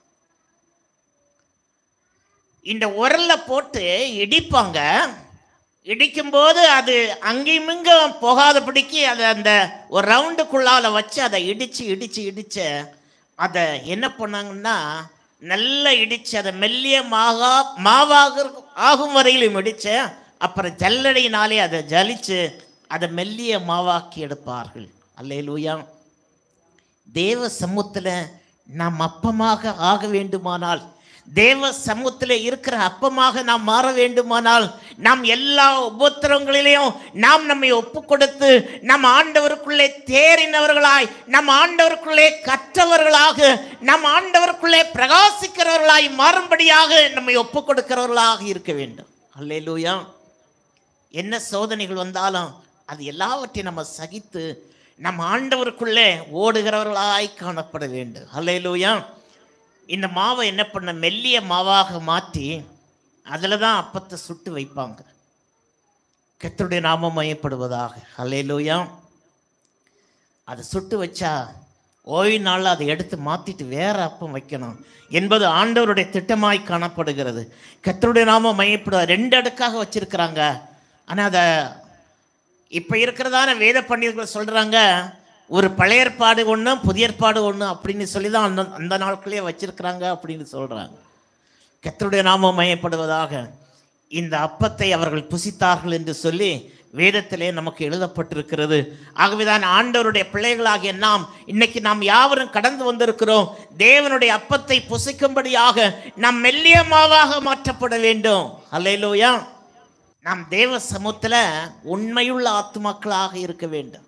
இந்த உரல்ல போட்டு இடிப்பாங்க இடிக்கும்போது அது அங்கேயும் இங்கும் போகாதபடிக்கு அதை அந்த ஒரு ரவுண்டுக்குள்ளால வச்சு அதை இடிச்சு இடிச்சு இடிச்ச அதை என்ன பண்ணாங்கன்னா நல்லா இடிச்சு அதை மெல்லிய மாகா மாவாக ஆகும் வரையிலும் இடிச்ச அப்புறம் ஜல்லடையினாலே அதை ஜலிச்சு அதை மெல்லிய மாவாக்கி எடுப்பார்கள் அல்லேலூயா தேவ சமூகத்தில் நாம் அப்பமாக ஆக வேண்டுமானால் தேவ சமூகத்தில் இருக்கிற அப்பமாக நாம் மாற வேண்டுமானால் நாம் எல்லா உபத்திரங்களிலையும் நாம் நம்மை ஒப்பு கொடுத்து நம் ஆண்டவருக்குள்ளே தேறினவர்களாய் நம் ஆண்டவருக்குள்ளே கற்றவர்களாக நம் ஆண்டவருக்குள்ளே பிரகாசிக்கிறவர்களாய் மாறும்படியாக நம்மை ஒப்பு கொடுக்கிறவர்களாக இருக்க வேண்டும் அல்லேலூயா என்ன சோதனைகள் வந்தாலும் அது எல்லாவற்றையும் நம்ம சகித்து நம் ஆண்டவருக்குள்ளே ஓடுகிறவர்களாய் காணப்பட வேண்டும் அல்லேலூயா இந்த மாவை என்ன பண்ண மெல்லிய மாவாக மாற்றி அதில் தான் அப்பத்தை சுட்டு வைப்பாங்க கர்த்தருடைய நாமம் மயப்படுவதாக அல்லேலூயா அதை சுட்டு வச்சா ஓய்வு நாளில் அதை எடுத்து மாற்றிட்டு வேற அப்பம் வைக்கணும் என்பது ஆண்டவருடைய திட்டமாய் காணப்படுகிறது கர்த்தருடைய நாமம் மையப்படுவ ரெண்டு அடுக்காக வச்சிருக்கிறாங்க ஆனால் அதை இப்போ இருக்கிறதான வேத பண்டிதர்கள் சொல்கிறாங்க ஒரு பழைய ஏற்பாடு ஒன்று புதிய ஏற்பாடு ஒன்று அப்படின்னு சொல்லி தான் அந்த அந்த நாட்களே வச்சிருக்கிறாங்க அப்படின்னு சொல்கிறாங்க கர்த்தருடைய நாமம் மையப்படுவதாக இந்த அப்பத்தை அவர்கள் புசித்தார்கள் என்று சொல்லி வேதத்திலே நமக்கு எழுதப்பட்டிருக்கிறது ஆகவேதான் ஆண்டவருடைய பிள்ளைகளாகிய நாம் இன்னைக்கு நாம் யாவரும் கடந்து வந்திருக்கிறோம் தேவனுடைய அப்பத்தை புசிக்கும்படியாக நாம் மெல்லிய மாவாக மாற்றப்பட வேண்டும் அல்லையிலோயா நாம் தேவ சமூகத்தில் உண்மையுள்ள ஆத்துமாக்களாக இருக்க வேண்டும்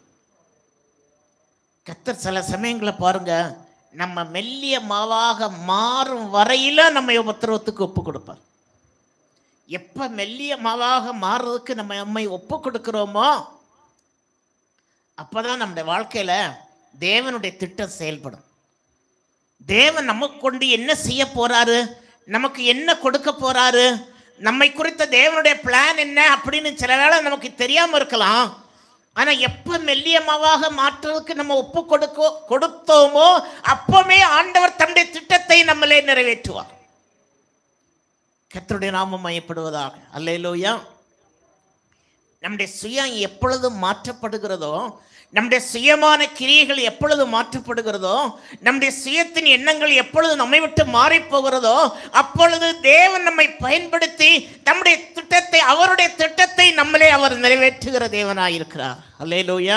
கத்தர் சில சமயங்களை பாருங்க நம்ம மெல்லிய மாவாக மாறும் வரையில நம்ம உபத்திரவத்துக்கு ஒப்பு கொடுப்பார் எப்ப மெல்லிய மாவாக மாறுறதுக்கு நம்ம நம்மை ஒப்பு கொடுக்கிறோமோ அப்பதான் நம்முடைய வாழ்க்கையில தேவனுடைய திட்டம் செயல்படும் தேவன் நமக்கு கொண்டு என்ன செய்ய போறாரு நமக்கு என்ன கொடுக்க போறாரு நம்மை குறித்த தேவனுடைய பிளான் என்ன அப்படின்னு சில வேளை நமக்கு தெரியாம இருக்கலாம் ஆனா எப்ப மெல்லியமாவாக மாற்றுறதுக்கு நம்ம ஒப்பு கொடுக்க கொடுத்தோமோ அப்பவே ஆண்டவர் தன்னுடைய திட்டத்தை நம்மளே நிறைவேற்றுவார் கர்த்தருடைய நாமம் மையப்படுவதாக அல்லேலூயா நம்முடைய சுயம் எப்பொழுது மாற்றப்படுகிறதோ நம்முடைய சுயமான கிரியைகள் எப்பொழுது மாற்றப்படுகிறதோ நம்முடைய சுயத்தின் எண்ணங்கள் எப்பொழுது நம்மை விட்டு மாறி போகிறதோ அப்பொழுது தேவன் நம்மை பயன்படுத்தி நம்முடைய திட்டத்தை அவருடைய திட்டத்தை நம்மளே அவர் நிறைவேற்றுகிற தேவனாயிருக்கிறார் அல்லேலூயா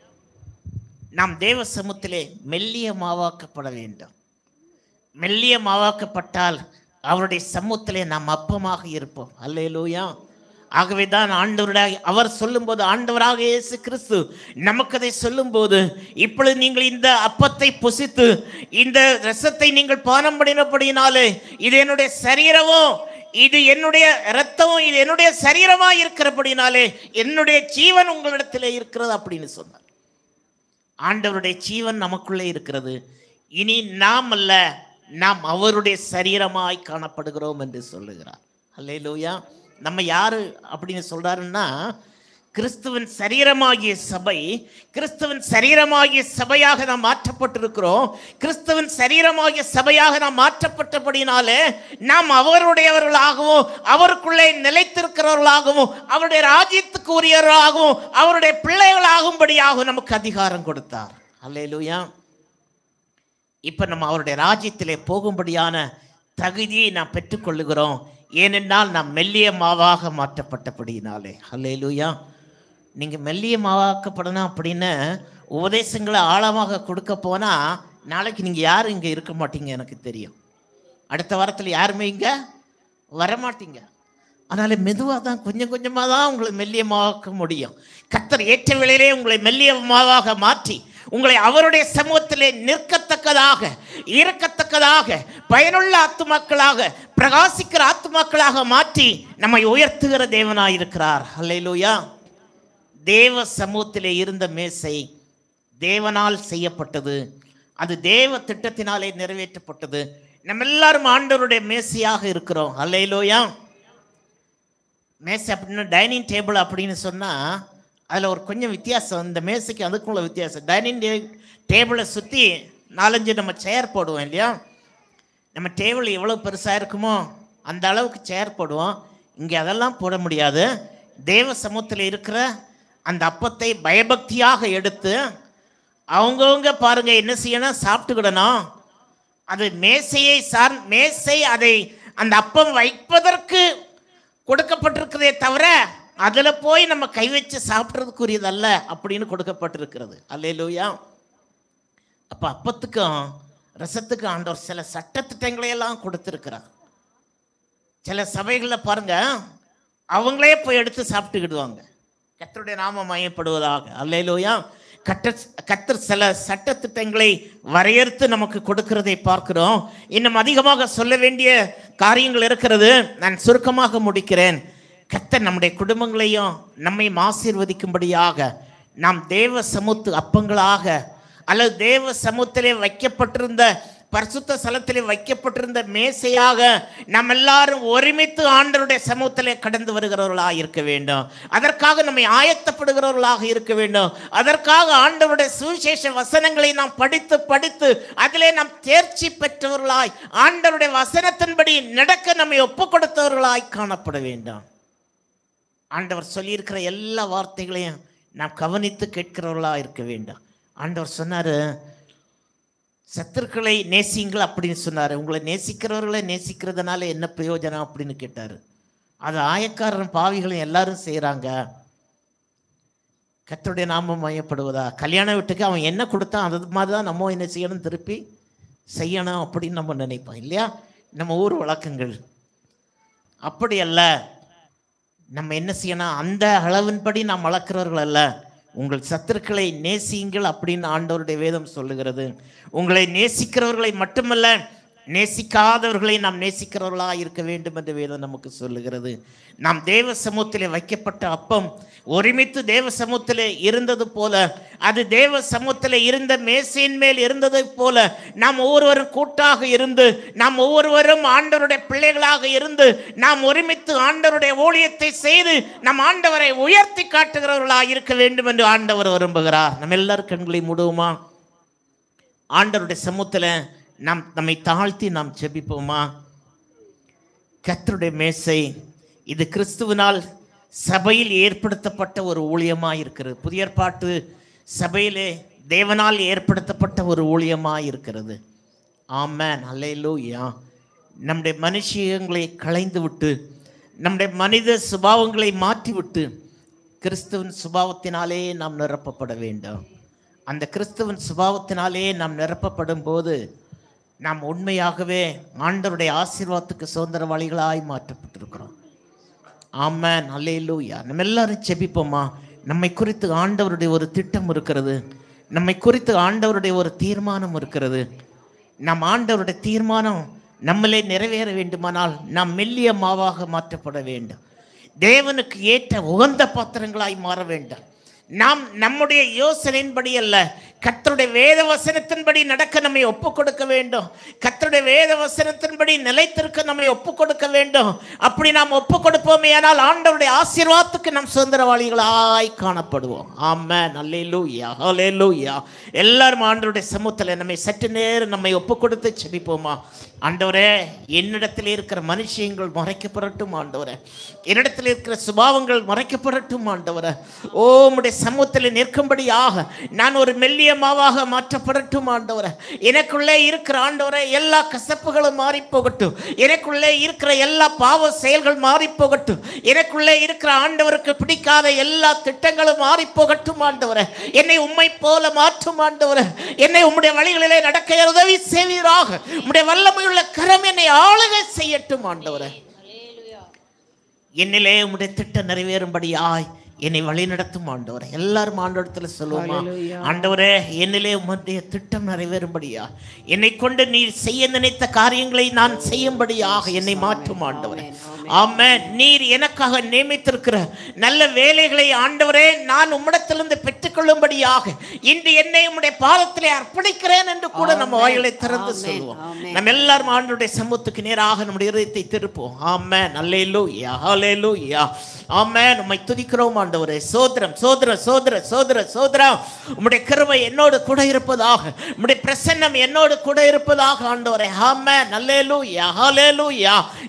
நாம் தேவ சமூகத்திலே மெல்லிய மாவாக்கப்பட வேண்டும் மெல்லிய மாவாக்கப்பட்டால் அவருடைய சமூகத்திலே நாம் அப்பமாக இருப்போம் அல்லேலூயா ஆகவே தான் ஆண்டவருடைய அவர் சொல்லும்போது ஆண்டவராக இயேசு கிறிஸ்து நமக்கு அதை சொல்லும்போது இப்பொழுது நீங்கள் இந்த அப்பத்தை புசித்து இந்த ரசத்தை நீங்கள் பானம் பண்ணினபடினாலே இது என்னுடைய சரீரமோ இது என்னுடைய இரத்தமும் இது என்னுடைய சரீரமா இருக்கிறபடினாலே என்னுடைய ஜீவன் உங்களிடத்தில் இருக்கிறது அப்படின்னு சொன்னார் ஆண்டவருடைய ஜீவன் நமக்குள்ளே இருக்கிறது இனி நாம் அல்ல நாம் அவருடைய சரீரமாய் காணப்படுகிறோம் என்று சொல்லுகிறார் அல்லேலூயா நம்ம யாரு அப்படின்னு சொல்றாருன்னா கிறிஸ்துவின் சரீரமாகிய சபை கிறிஸ்துவின் சரீரமாகிய சபையாக நாம் மாற்றப்பட்டிருக்கிறோம் கிறிஸ்துவின் சரீரமாகிய சபையாக நாம் மாற்றப்பட்டபடினாலே நாம் அவருடையவர்களாகவும் அவருக்குள்ளே நிலைத்திருக்கிறவர்களாகவும் அவருடைய ராஜ்யத்துக்கு உரியவர்களாகவும் அவருடைய பிள்ளைகளாகும்படியாகவும் நமக்கு அதிகாரம் கொடுத்தார் அல்லேலூயா இப்போ நம்ம அவருடைய ராஜ்யத்திலே போகும்படியான தகுதியை நாம் பெற்றுக்கொள்ளுகிறோம் ஏனென்றால் நாம் மெல்லிய மாவாக மாற்றப்பட்டபடியினாலே அல்லேலூயா நீங்கள் மெல்லிய மாவாக்கப்படணும் அப்படின்னு உபதேசங்களை ஆழமாக கொடுக்க போனால் நாளைக்கு நீங்கள் யாரும் இங்கே இருக்க மாட்டீங்க எனக்கு தெரியும் அடுத்த வாரத்தில் யாருமே இங்கே வரமாட்டீங்க அதனால மெதுவாக தான் கொஞ்சம் கொஞ்சமாக தான் உங்களை மெல்லியமாக்க முடியும் கத்தர் ஏற்ற வேளையிலே உங்களை மெல்லியமாவாக மாற்றி உங்களை அவருடைய சமூகத்திலே நிற்கத்தக்கதாக இருக்கத்தக்கதாக பயனுள்ள ஆத்துமாக்களாக பிரகாசிக்கிற ஆத்துமாக்களாக மாற்றி நம்மை உயர்த்துகிற தேவனாய் இருக்கிறார் அல்லேலூயா தேவ சமூகத்திலே இருந்த மேசை தேவனால் செய்யப்பட்டது அது தேவ திட்டத்தினாலே நிறைவேற்றப்பட்டது நம்ம எல்லாரும் ஆண்டவருடைய மேசையாக இருக்கிறோம் அல்லேலூயா மேசை அப்படின்னா டைனிங் டேபிள் அப்படின்னு சொன்னால் அதில் ஒரு கொஞ்சம் வித்தியாசம் இந்த மேசைக்கு அதுக்குள்ள வித்தியாசம் டைனிங் டேபிளை சுற்றி நாலஞ்சு நம்ம சேர் போடுவோம் இல்லையா நம்ம டேபிள் எவ்வளோ பெருசாக இருக்குமோ அந்த அளவுக்கு சேர் போடுவோம் இங்கே அதெல்லாம் போட முடியாது தேவ சமூகத்தில் இருக்கிற அந்த அப்பத்தை பயபக்தியாக எடுத்து அவங்கவுங்க பாருங்க என்ன செய்யணும் சாப்பிட்டுக்கிடணும் அது மேசையை சார் மேசை அதை அந்த அப்பம் வைப்பதற்கு கொடுக்கப்பட்டிருக்கிறதே தவிர அதில் போய் நம்ம கை வச்சு சாப்பிட்றதுக்குரியதல்ல அப்படின்னு கொடுக்கப்பட்டிருக்கிறது அல்லேலூயா அப்போ அப்பத்துக்கும் ரசத்துக்கும் ஆண்டவர் சில சட்டத்திட்டங்களை எல்லாம் கொடுத்துருக்கிறார் சில சபைகளில் பாருங்க அவங்களே போய் எடுத்து சாப்பிட்டுக்கிடுவாங்க கர்த்தருடைய நாம மயப்படுவதாக அல்லேலூயா கட்ட கத்தர் சில சட்டத்திட்டங்களை வரையறுத்து நமக்கு கொடுக்கிறதை பார்க்கிறோம் இன்னும் அதிகமாக சொல்ல வேண்டிய காரியங்கள் இருக்கிறது நான் சுருக்கமாக முடிக்கிறேன் கர்த்தர் நம்முடைய குடும்பங்களையும் நம்மையும் ஆசீர்வதிக்கும்படியாக நாம் தேவ சமூத்து அப்பங்களாக அல்லது தேவ சமூகத்திலே வைக்கப்பட்டிருந்த பரிசுத்த ஸ்தலத்திலே வைக்கப்பட்டிருந்த மேசையாக நாம் எல்லாரும் ஒருமித்து ஆண்டவருடைய சமூகத்திலே கடந்து வருகிறவர்களாக இருக்க வேண்டும் அதற்காக நம்மை ஆயத்தப்படுகிறவர்களாக இருக்க வேண்டும் அதற்காக ஆண்டவருடைய சுவிசேஷ வசனங்களை நாம் படித்து படித்து அதிலே நாம் தேர்ச்சி பெற்றவர்களாய் ஆண்டவருடைய வசனத்தின்படி நடக்க நம்மை ஒப்பு கொடுத்தவர்களாய் காணப்பட வேண்டும் ஆண்டவர் சொல்லியிருக்கிற எல்லா வார்த்தைகளையும் நாம் கவனித்து கேட்கிறவர்களாக இருக்க வேண்டும் ஆண்டவர் சொன்னார் சத்துருக்களை நேசிங்கள் அப்படின்னு சொன்னார் உங்களை நேசிக்கிறவர்களை நேசிக்கிறதுனால என்ன பிரயோஜனம் அப்படின்னு கேட்டார் அது ஆயக்காரன் பாவிகளும் எல்லாரும் செய்கிறாங்க கர்த்தருடைய நாமம் மையப்படுவதா கல்யாண வீட்டுக்கு அவன் என்ன கொடுத்தான் அது மாதிரி தான் நம்ம என்ன செய்யணும் திருப்பி செய்யணும் அப்படின்னு நம்ம நினைப்போம் இல்லையா நம்ம ஊர் வழக்கங்கள் அப்படி அல்ல நம்ம என்ன செய்யணும் அந்த அளவின்படி நாம் வளர்க்கிறவர்கள் அல்ல உங்கள் சத்துருக்களை நேசியுங்கள் அப்படின்னு ஆண்டவருடைய வேதம் சொல்லுகிறது உங்களை நேசிக்கிறவர்களை மட்டுமல்ல நேசிக்காதவர்களை நாம் நேசிக்கிறவர்களாக இருக்க வேண்டும் என்று வேதம் நமக்கு சொல்லுகிறது நாம் தேவ சமூகத்திலே வைக்கப்பட்ட அப்பம் ஒருமித்து தேவ சமூகத்திலே இருந்தது போல அது தேவ சமூகத்திலே இருந்த மேசையின் மேல் இருந்ததை போல நாம் ஒவ்வொருவரும் கூட்டாக இருந்து நாம் ஒவ்வொருவரும் ஆண்டவருடைய பிள்ளைகளாக இருந்து நாம் ஒருமித்து ஆண்டவருடைய ஊழியத்தை செய்து நம் ஆண்டவரை உயர்த்தி காட்டுகிறவர்களாக இருக்க வேண்டும் என்று ஆண்டவர் விரும்புகிறார் நம்ம எல்லாரும் கண்களை மூடுவோமா ஆண்டவருடைய சமூகத்தில் நாம் நம்மை தாழ்த்தி நாம் ஜெபிப்போமா கர்த்தருடைய மேசை இது கிறிஸ்துவினால் சபையில் ஏற்படுத்தப்பட்ட ஒரு ஊழியமாக இருக்கிறது புதிய ஏற்பாட்டு சபையிலே தேவனால் ஏற்படுத்தப்பட்ட ஒரு ஊழியமாக இருக்கிறது ஆமேன் அல்லேலூயா நம்முடைய மனுஷியங்களை களைந்து விட்டு நம்முடைய மனித சுபாவங்களை மாற்றிவிட்டு கிறிஸ்துவின் சுபாவத்தினாலே நாம் நிரப்பப்பட வேண்டும் அந்த கிறிஸ்துவின் சுபாவத்தினாலே நாம் நிரப்பப்படும் போது நாம் உண்மையாகவே ஆண்டவருடைய ஆசீர்வாதத்துக்கு சுதந்திரவாளிகளாய் மாற்றப்பட்டிருக்கிறோம் ஆமேன் அல்லேலூயா நம்ம எல்லாரும் செபிப்போமா நம்மை குறித்து ஆண்டவருடைய ஒரு திட்டம் இருக்கிறது நம்மை குறித்து ஆண்டவருடைய ஒரு தீர்மானம் இருக்கிறது நம் ஆண்டவருடைய தீர்மானம் நம்மளே நிறைவேற வேண்டுமானால் நாம் மெல்லிய மாவாக மாற்றப்பட வேண்டும் தேவனுக்கு ஏற்ற உகந்த பாத்திரங்களாய் மாற வேண்டும் நாம் நம்முடைய யோசனையின்படி அல்ல கர்த்தருடைய வேத வசனத்தின்படி நடக்க நம்மை ஒப்பு கொடுக்க வேண்டும் கர்த்தருடைய வேத வசனத்தின்படி நிலைத்திருக்க நம்மை ஒப்பு கொடுக்க வேண்டும் அப்படி நாம் ஒப்பு கொடுப்போமே ஆனால் ஆண்டவருடைய ஆசீர்வாதத்துக்கு நாம் சுதந்திரவாளிகளாய் காணப்படுவோம் ஆமா நல்லேலூயா ஹalleluya எல்லாரும் ஆண்டவருடைய சமூகத்தில் நம்மை சற்று நேரம் நம்மை ஒப்பு கொடுத்து செபிப்போமா ஆண்டவரே என்னிடத்தில் இருக்கிற மனுஷியங்கள் மறைக்கப்படட்டும் ஆண்டவரே என்னிடத்தில் இருக்கிற சுபாவங்கள் மறைக்கப்படட்டும் ஆண்டவரே ஓ உம்முடைய சமூகத்தில் நிற்கும்படியாக நான் ஒரு மெல்லிய மாவாக மாற்றப்படட்டும் ஆண்டவரே எனக்குள்ளே இருக்கிற ஆண்டவரே எல்லா கசப்புகளும் மாறி போகட்டும் எனக்குள்ளே இருக்கிற எல்லா பாவ செயல்கள் மாறி போகட்டும் எனக்குள்ளே இருக்கிற ஆண்டவருக்கு பிடிக்காத எல்லா திட்டங்களும் மாறி போகட்டும் ஆண்டவரே என்னை உம்மை போல மாற்றும் ஆண்டவரே என்னை உம்முடைய வழிகளிலே நடக்க உதவி செய்வீராக உம்முடைய வல்லமையுள்ள கரம் என்னை ஆளுகை செய்யட்டும் ஆண்டவரே என்னிலே உம்முடைய திட்டம் நிறைவேறும்படியாய் என்னை வழிநடத்தும் ஆண்டவரே எல்லாரும் ஆண்டவரத்தில் சொல்லுவோமா ஆண்டவரே என்னிலே உம்முடைய திட்டம் நிறைவேறும்படியா என்னை கொண்டு நீ செய்ய நினைத்த காரியங்களை நான் செய்யும்படியாக என்னை மாற்றும் ஆண்டவரே ஆமென் நீர் எனக்காக நியமித்திருக்கிற நல்ல வேலைகளை ஆண்டவரே நான் உம்மிடத்திலிருந்து பெற்றுக்கொள்ளும்படியாக இன்று என்னை உம்முடைய பாதத்திலே அர்ப்பணிக்கிறேன் என்று கூட நம்ம ஆமென். வாய்களை திறந்து ஆமென். சொல்லுவோம் ஆமென். நம்ம எல்லாரும் ஆண்டவருடைய சமூகத்துக்கு நேராக நம்முடைய இதயத்தை திருப்போம் ஆமென் அல்லேலூயா ஹalleluya ஆமென் உம்மை துதிக்கிறோம் ஆண்டவரே சோதரம் சோதர சோதர சோதர சோதரம் உம்முடைய கிருபை என்னோடு கூட இருப்பதாக உம்முடைய பிரசன்னம் என்னோடு கூட இருப்பதாக ஆண்டவரே ஆமென் அல்லேலூயா ஹalleluya